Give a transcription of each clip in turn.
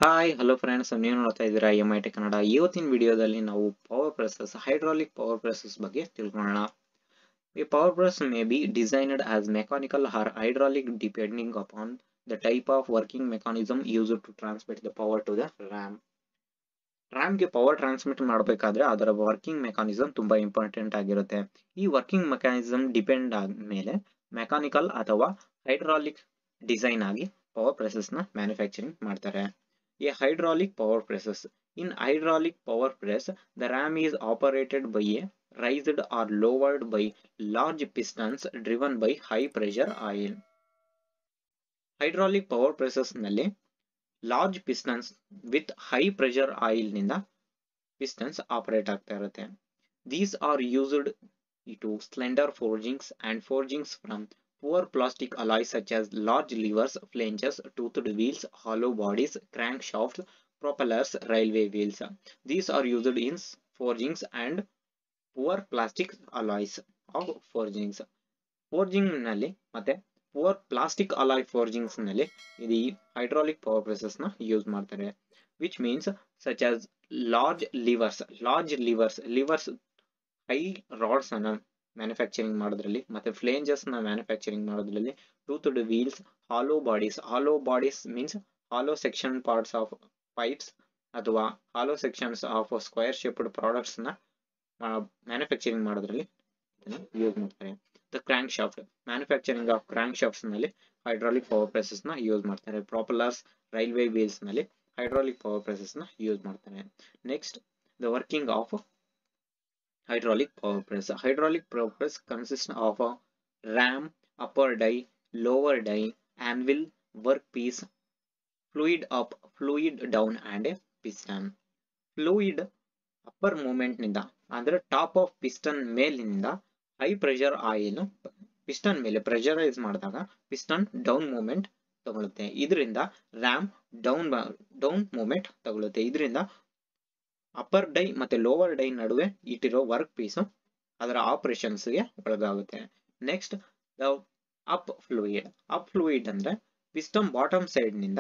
Hi hello friends ನೀವು ನೋಡ್ತಾ ಇದ್ದೀರಾ ಎಂ ಐ ಟಿ ಕನ್ನಡ ಇವತ್ತಿನ ವಿಡಿಯೋದಲ್ಲಿ ನಾವು power presses hydraulic power presses ಬಗ್ಗೆ ತಿಳ್ಕೊಳ್ಳೋಣ ಈ power press may be designed as mechanical or hydraulic depending upon the type of working mechanism use to transmit the power to the ram ರ್ಯಾಮ್ಗೆ power transmit ಮಾಡಬೇಕಾದ್ರೆ ಅದರ working mechanism ತುಂಬಾ important ಆಗಿರುತ್ತೆ ಈ working mechanism depend ಆದ್ಮೇಲೆ mechanical ಅಥವಾ hydraulic design ಆಗಿ power presses ನ ಮ್ಯಾನುಫ್ಯಾಕ್ಚರಿಂಗ್ ಮಾಡ್ತಾರೆ A hydraulic power presses. In hydraulic power press, the ram is operated by a raised or lowered by large pistons driven by high pressure oil. Hydraulic power presses ನಲ್ಲಿ large pistons with high pressure oil ನಿಂದ pistons operate ಆಗ್ತಾ ಇರುತ್ತೆ these are used to slender forgings and forgings from poor plastic alloys such as large levers, flanges, toothed wheels, hollow bodies, crankshafts, propellers, railway wheels. These are used in forgings and poor plastic alloys of forgings. Forging ನಲ್ಲಿ ಮತ್ತೆ poor plastic alloy ಫೋರ್ಜಿಂಗ್ಸ್ ನಲ್ಲಿ ಇದು hydraulic power presses ನ use ಮಾಡ್ತಾರೆ which means such as large levers large levers levers high rods ಅನ್ನ manufacturing ಮಾಡೋದ್ರಲ್ಲಿ ಮತ್ತೆ flanges ನ ಮ್ಯಾನುಫ್ಯಾಕ್ಚರಿಂಗ್ ಮಾಡೋದ್ರಲ್ಲಿ toothed wheels hollow bodies hollow bodies means hollow section parts of pipes ಅಥವಾ hollow sections of square shaped products ನ manufacturing ಮಾಡೋದ್ರಲ್ಲಿ ಇದನ್ನ use ಮಾಡ್ತಾರೆ the crank shaft manufacturing of crank shafts ನಲ್ಲಿ ಹೈಡ್ರಾಲಿಕ್ ಪವರ್ ಪ್ರೆಸಸ್ ನ use ಮಾಡ್ತಾರೆ propellers railway wheels ನಲ್ಲಿ hydraulic power presses ನ ಯೂಸ್ ಮಾಡ್ತಾರೆ next the working of hydraulic power press. A hydraulic power press consists of a ram, upper die, lower die, anvil, workpiece, fluid up, fluid down and a piston. Fluid upper moment ನಿಂದ ಅಂದ್ರೆ top of piston ಮೇಲಿನಿಂದ high pressure oil piston ಮೇಲೆ pressurise ಮಾಡಿದಾಗ piston down moment ತಗೊಳುತ್ತೆ ಇದರಿಂದ ram down down moment ತಗೊಳುತ್ತೆ ಇದರಿಂದ upper die ಮತ್ತೆ ಲೋವರ್ ಡೈ ನಡುವೆ ಇಟ್ಟಿರೋ ವರ್ಕ್ ಪೀಸು ಅದರ ಆಪರೇಷನ್ಸ್ಗೆ ಒಳಗಾಗುತ್ತೆ next the up fluid up fluid ಅಂದ್ರೆ ಪಿಸ್ಟಮ್ ಬಾಟಮ್ ಸೈಡ್ ನಿಂದ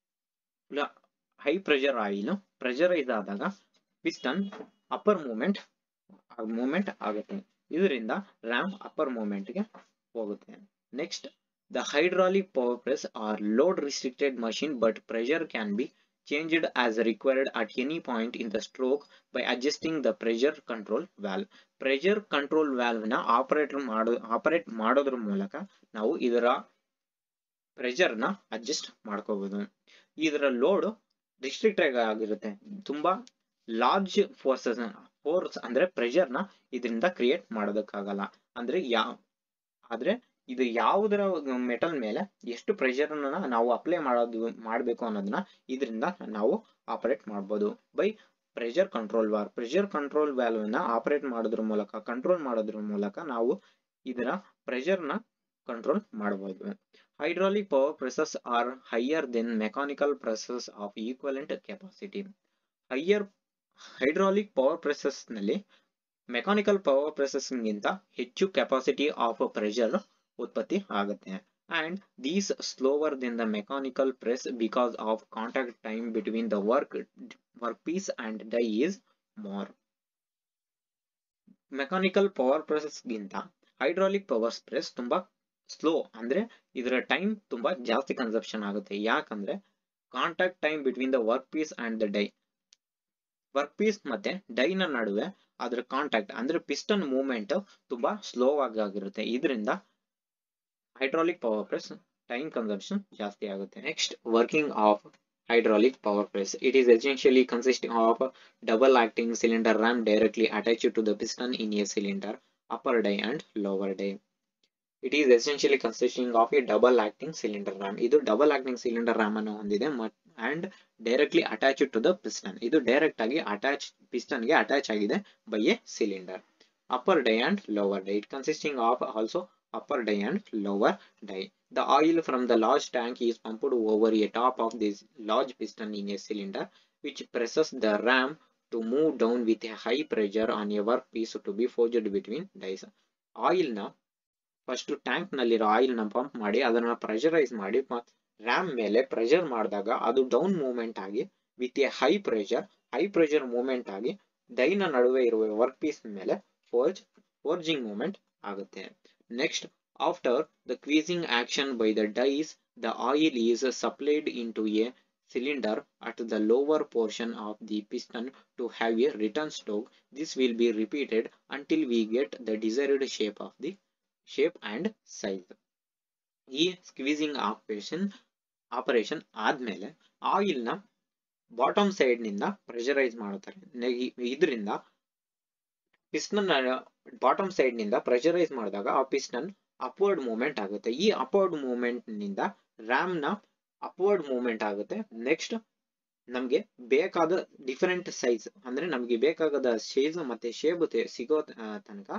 ಹೈ ಪ್ರೆಷರ್ ಆಯಿಲ್ ಪ್ರೆಷರೈಸ್ ಆದಾಗ ಪಿಸ್ಟನ್ ಅಪ್ಪರ್ ಮೂಮೆಂಟ್ ಮೂಮೆಂಟ್ ಆಗುತ್ತೆ ಇದರಿಂದ ರ್ಯಾಮ್ ಅಪ್ಪರ್ ಮೂಮೆಂಟ್ಗೆ ಹೋಗುತ್ತೆ next the hydraulic power press are load restricted machine but pressure can be changed as required at any point in the stroke by adjusting the pressure control valve. Pressure control valve ನ operator ಮಾಡೋ operate ಮಾಡೋದ್ರ ಮೂಲಕ ನಾವು ಇದರ pressure ನ adjust ಮಾಡ್ಕೋಬಹುದು ಇದರ load restricted ಆಗಿರುತ್ತೆ ತುಂಬಾ ಲಾರ್ಜ್ ಫೋರ್ಸಸ್ ಫೋರ್ಸ್ ಅಂದ್ರೆ ಪ್ರೆಷರ್ ನ ಇದರಿಂದ ಕ್ರಿಯೇಟ್ ಮಾಡೋದಕ್ಕಾಗಲ್ಲ ಅಂದ್ರೆ ಯಾ ಆದ್ರೆ ಇದು ಯಾವುದರ ಮೆಟಲ್ ಮೇಲೆ ಎಷ್ಟು ಪ್ರೆಷರ್ ನಾವು ಅಪ್ಲೈ ಮಾಡೋದು ಮಾಡಬೇಕು ಅನ್ನೋದನ್ನ ಇದರಿಂದ ನಾವು ಆಪರೇಟ್ ಮಾಡ್ಬೋದು by pressure control or pressure control valve ನ ಆಪರೇಟ್ ಮಾಡೋದ್ರ ಮೂಲಕ ಕಂಟ್ರೋಲ್ ಮಾಡೋದ್ರ ಮೂಲಕ ನಾವು ಇದರ ಪ್ರೆಷರ್ ನ ಕಂಟ್ರೋಲ್ ಮಾಡಬಹುದು hydraulic power presses are higher than mechanical presses of equivalent capacity higher hydraulic power presses ನಲ್ಲಿ ಮೆಕಾನಿಕಲ್ ಪವರ್ ಪ್ರೆಸಸ್ಗಿಂತ ಹೆಚ್ಚು ಕೆಪಾಸಿಟಿ ಆಫ್ ಪ್ರೆಷರ್ ಉತ್ಪತ್ತಿ ಆಗುತ್ತೆ and these slower than the mechanical press because of contact time between the work work piece and die is more mechanical power ಪ್ರೆಸ್ಗಿಂತ hydraulic power press ತುಂಬಾ slow ಅಂದ್ರೆ ಇದರ time ತುಂಬಾ ಜಾಸ್ತಿ consumption ಆಗುತ್ತೆ ಯಾಕಂದ್ರೆ contact time between the work piece and the die work piece ಮತ್ತೆ ಡೈನ ನಡುವೆ ಅದರ ಕಾಂಟ್ಯಾಕ್ಟ್ ಅಂದ್ರೆ ಪಿಸ್ಟನ್ ಮೂವ್ಮೆಂಟ್ ತುಂಬಾ ಸ್ಲೋ ಆಗಿ ಆಗಿರುತ್ತೆ ಇದರಿಂದ hydraulic power press time consumption ಜಾಸ್ತಿ ಆಗುತ್ತೆ next working of hydraulic power press. It is essentially consisting of a double acting cylinder ram directly attached to the piston in a cylinder, upper die and lower die. It is essentially consisting of a double acting cylinder ram. ಇದು double acting cylinder ram ಅನ್ನು ಹೊಂದಿದೆ and directly attach to the piston ಇದು direct ಆಗಿ attach piston ಗೆ attach ಆಗಿದೆ by a cylinder upper die and lower die it consisting of also upper die and lower die. The oil from the large tank is pumped over a top of this large piston in a cylinder which presses the ram to move down with a high pressure on a workpiece to be forged between dies. Oil ನ first tank ನಲ್ಲಿರೋ oil ನ pump ಮಾಡಿ ಅದನ್ನ pressurise ಮಾಡಿ ram ಮೇಲೆ pressure ಮಾಡಿದಾಗ ಅದು down movement ಆಗಿ with a high pressure high pressure movement ಆಗಿ ಡೈನ ನಡುವೆ ಇರುವ ವರ್ಕ್ ಪೀಸ್ ಮೇಲೆ ಫೋರ್ಜ್ ಫೋರ್ಜಿಂಗ್ ಮೂವ್ಮೆಂಟ್ ಆಗುತ್ತೆ next after the squeezing action by the dies the oil is supplied into a cylinder at the lower portion of the piston to have a return stroke. This will be repeated until we get the desired shape of the shape and size. ಈ squeezing operation operation ಆದ್ಮೇಲೆ oil ನ bottom side ನಿಂದ pressurise ಮಾಡುತ್ತಾರೆ ಇದರಿಂದ piston bottom side ನಿಂದ pressurise ಮಾಡಿದಾಗ ಆ piston upward movement ಆಗುತ್ತೆ ಈ ಅಪ್ವರ್ಡ್ ಮೂವ್ಮೆಂಟ್ ನಿಂದ ರ್ಯಾಮ್ ನ ಅಪ್ವರ್ಡ್ ಮೂವ್ಮೆಂಟ್ ಆಗುತ್ತೆ ನೆಕ್ಸ್ಟ್ ನಮಗೆ ಬೇಕಾದ ಡಿಫರೆಂಟ್ ಸೈಜ್ ಅಂದ್ರೆ ನಮಗೆ ಬೇಕಾಗದ ಸೈಜ್ ಮತ್ತೆ ಶೇಪ್ ಸಿಗೋ ತನಕ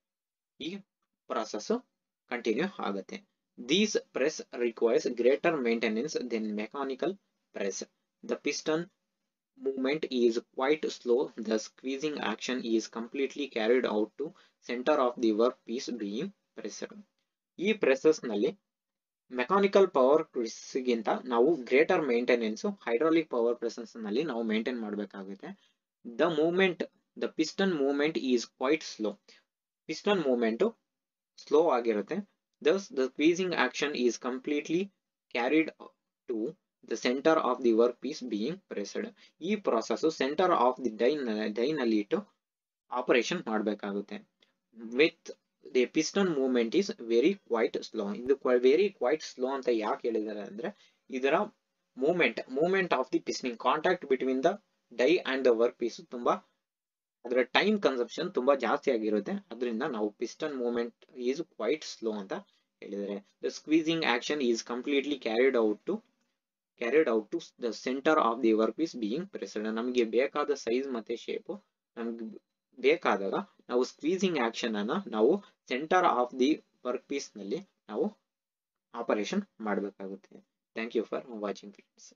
ಈ ಪ್ರಾಸೆಸ್ ಕಂಟಿನ್ಯೂ ಆಗುತ್ತೆ these press requires greater maintenance then mechanical press the piston movement is quite slow the squeezing action is completely carried out to center of the work piece being pressed ಈ ಪ್ರೆಸಸ್ ನಲ್ಲಿ mechanical power ಗಿಂತ ನಾವು greater maintenance hydraulic power presses ನಲ್ಲಿ ನಾವು maintain ಮಾಡಬೇಕಾಗುತ್ತೆ the movement the piston movement is quite slow piston movement slow ಆಗಿರುತ್ತೆ thus the squeezing action is completely carried to the centre of the work piece being pressed ಈ process centre of the die ಡೈನಲ್ಲಿ ಇಟ್ಟು operation ಮಾಡಬೇಕಾಗುತ್ತೆ with the piston movement is very quite slow ಇದು very quite slow ಅಂತ ಯಾಕೆ ಹೇಳಿದ್ದಾರೆ ಅಂದ್ರೆ ಇದರ movement movement of the piston contact between the die and the work piece ತುಂಬಾ ಅದರ ಟೈಮ್ ಕನ್ಸಂಪ್ಷನ್ ತುಂಬಾ ಜಾಸ್ತಿ ಆಗಿರುತ್ತೆ ಅದರಿಂದ ನಾವು piston movement is quite slow ಅಂತ ಹೇಳಿದ್ದಾರೆ the squeezing action is completely carried out to carried out to the centre of the work piece being pressed ನಮಗೆ ಬೇಕಾದ ಸೈಜ್ ಮತ್ತೆ ಶೇಪ್ ನಮ್ಗೆ ಬೇಕಾದಾಗ ನಾವು ಸ್ಕ್ವೀಸಿಂಗ್ ಆಕ್ಷನ್ ಅನ್ನ ನಾವು centre of the work piece ನಲ್ಲಿ ನಾವು ಆಪರೇಷನ್ ಮಾಡಬೇಕಾಗುತ್ತೆ thank you for watching friends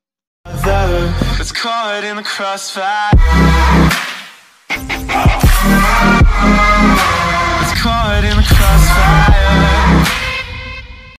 That's caught in the crossfire.